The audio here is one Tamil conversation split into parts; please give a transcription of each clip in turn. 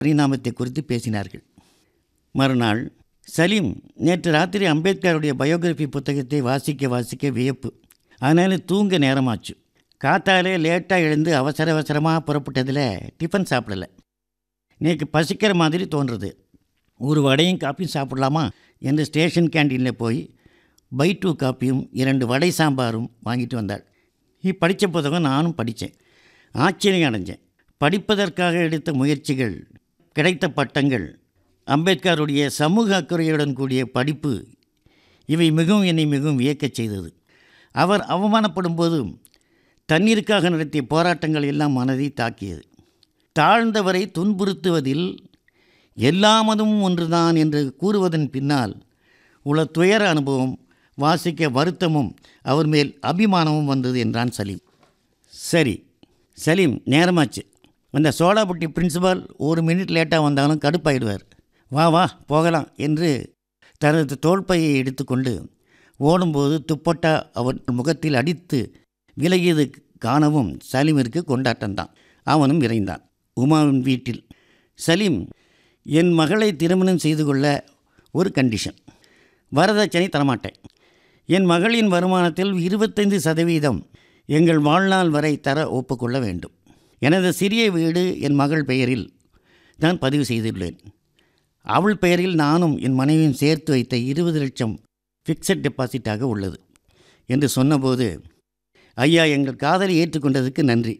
பரிணாமத்தை குறித்து பேசினார்கள் மறுநாள் சலீம் நேற்று ராத்திரி அம்பேத்கருடைய பயோகிராஃபி புத்தகத்தை வாசிக்க வாசிக்க வியப்பு அதனால் தூங்க நேரமாச்சு காத்தாலே லேட்டாக எழுந்து அவசர அவசரமாக புறப்பட்டதில் டிஃபன் சாப்பிடலை நேற்று பசிக்கிற மாதிரி தோன்றுறது ஒரு வடையும் காப்பியும் சாப்பிடலாமா என்று ஸ்டேஷன் கேண்டீனில் போய் பை டூ காப்பியும் இரண்டு வடை சாம்பாரும் வாங்கிட்டு வந்தாள் நீ படித்த புத்தகம் நானும் படித்தேன் ஆச்சரியம் அடைஞ்சேன் படிப்பதற்காக எடுத்த முயற்சிகள் கிடைத்த பட்டங்கள் அம்பேத்கருடைய சமூக அக்கறையுடன் கூடிய படிப்பு இவை மிகவும் என்னை மிகவும் வியக்கச் செய்தது அவர் அவமானப்படும் போதும் தண்ணீருக்காக நடத்திய போராட்டங்கள் எல்லாம் மனதை தாக்கியது தாழ்ந்தவரை துன்புறுத்துவதில் எல்லா மதமும் ஒன்றுதான் என்று கூறுவதன் பின்னால் உள்ள துயர அனுபவம் வாசிக்க வருத்தமும் அவர் மேல் அபிமானமும் வந்தது என்றான் சலீம் சரி சலீம் நேரமாச்சு அந்த சோடாபட்டி பிரின்சிபால் ஒரு மினிட் லேட்டாக வந்தாலும் கடுப்பாயிடுவார் வா வா போகலாம் என்று தனது தோள்பையை எடுத்துக்கொண்டு ஓடும்போது துப்பட்டா அவர் முகத்தில் அடித்து விலகியது காணவும் சலீமிற்கு கொண்டாட்டம்தான் அவனும் விரைந்தான் உமாவின் வீட்டில் சலீம் என் மகளை திருமணம் செய்து கொள்ள ஒரு கண்டிஷன் வரதட்சணை தரமாட்டேன் என் மகளின் வருமானத்தில் இருபத்தைந்து சதவீதம் எங்கள் வாழ்நாள் வரை தர ஒப்புக்கொள்ள வேண்டும் எனது சிறிய வீடு என் மகள் பெயரில் நான் பதிவு செய்துள்ளேன் அவள் பெயரில் நானும் என் மனைவியும் சேர்த்து வைத்த இருபது லட்சம் ஃபிக்ஸட் டெபாசிட்டாக உள்ளது என்று சொன்னபோது ஐயா எங்கள் காதலை ஏற்றுக்கொண்டதுக்கு நன்றி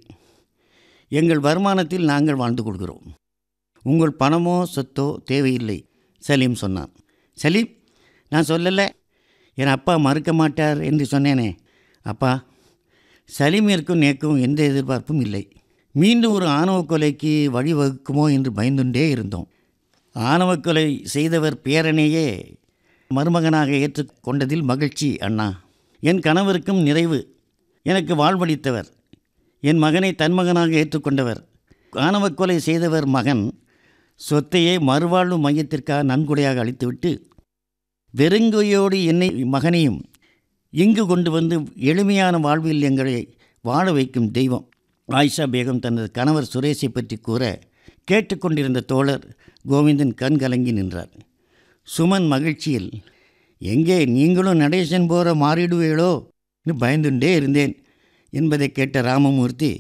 எங்கள் வருமானத்தில் நாங்கள் வாழ்ந்து கொள்கிறோம் உங்கள் பணமோ சொத்தோ தேவையில்லை சலீம் சொன்னான் சலீம் நான் சொல்லலை என் அப்பா மறுக்க மாட்டார் என்று சொன்னேனே அப்பா சலீமிற்கும் நேக்கும் எந்த எதிர்பார்ப்பும் இல்லை மீண்டும் ஒரு ஆணவ கொலைக்கு வழிவகுக்குமோ என்று பயந்துண்டே இருந்தோம் ஆணவ கொலை செய்தவர் பேரனையே மருமகனாக ஏற்றுக்கொண்டதில் மகிழ்ச்சி அண்ணா என் கணவருக்கும் நிறைவு எனக்கு வாழ்வளித்தவர் என் மகனை தன் மகனாக ஏற்றுக்கொண்டவர் ஆணவ கொலை செய்தவர் மகன் சொத்தையே மறுவாழ்வு மையத்திற்காக நன்கொடையாக அளித்துவிட்டு வெறுங்கையோடு என்னை மகனையும் இங்கு கொண்டு வந்து எளிமையான வாழ்வில் எங்களை வாழ வைக்கும் தெய்வம் ஆயிஷா பேகம் தனது கணவர் சுரேஷை பற்றி கூற கேட்டுக்கொண்டிருந்த தோழர் கோவிந்தன் கண் கலங்கி நின்றார் சுமன் மகிழ்ச்சியில் எங்கே நீங்களும் நடேசன் போகிற மாறிடுவீளோ பயந்துண்டே இருந்தேன் என்பதை கேட்ட ராமமூர்த்தி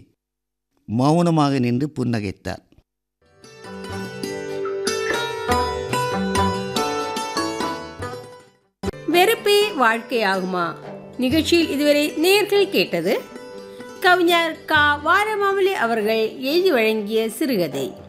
மௌனமாக நின்று புன்னகைத்தார் வெறுப்பே வாழ்க்கையாகுமா நிகழ்ச்சியில் இதுவரை நேர்கள் கேட்டது கவிஞர் கா வாரமாமலி அவர்கள் எழுதி வழங்கிய சிறுகதை